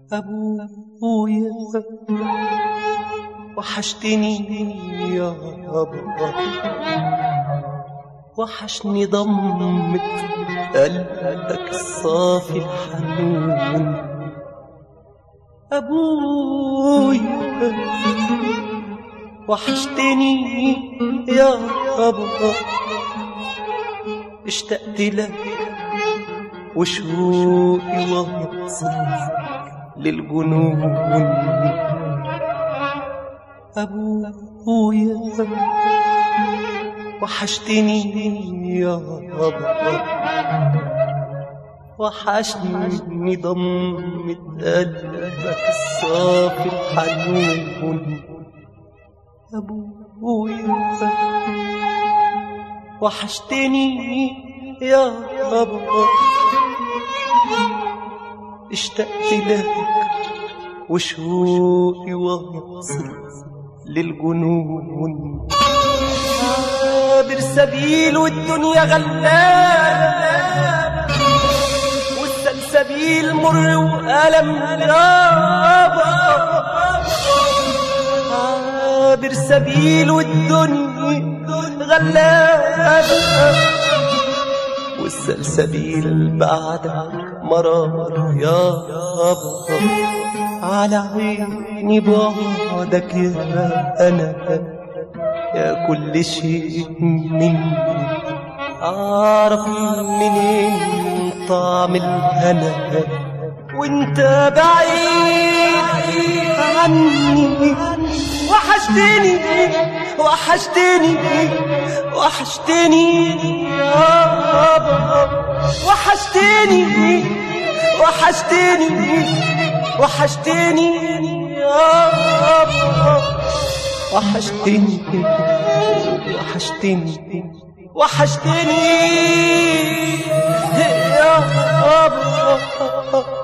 أبويا وحشتني يا أبا وحشني ضمة قلبك الصافي الحنون أبويا وحشتني يا أبا اشتقت لك وشوقي واصل للجنون أبويا وحشتني يا أبا وحشني ضمة قلبك الصافي الحنون أبويا وحشتني يا أبا اشتقت لك وشوقي واصل للجنون عابر سبيل والدنيا غلاب والسلسبيل مر وألم يابا عابر سبيل والدنيا غلاب والسلسبيل بعدك مرار يا أبا على عيني بعدك يا أنا يا كل شيء مني أعرف منين طعم الهنا وانت بعيد عني وحشتني وحشتني وحشتني يا أبا وحشتني وحشتني وحشتني يا أبا وحشتني وحشتني وحشتني يا أبا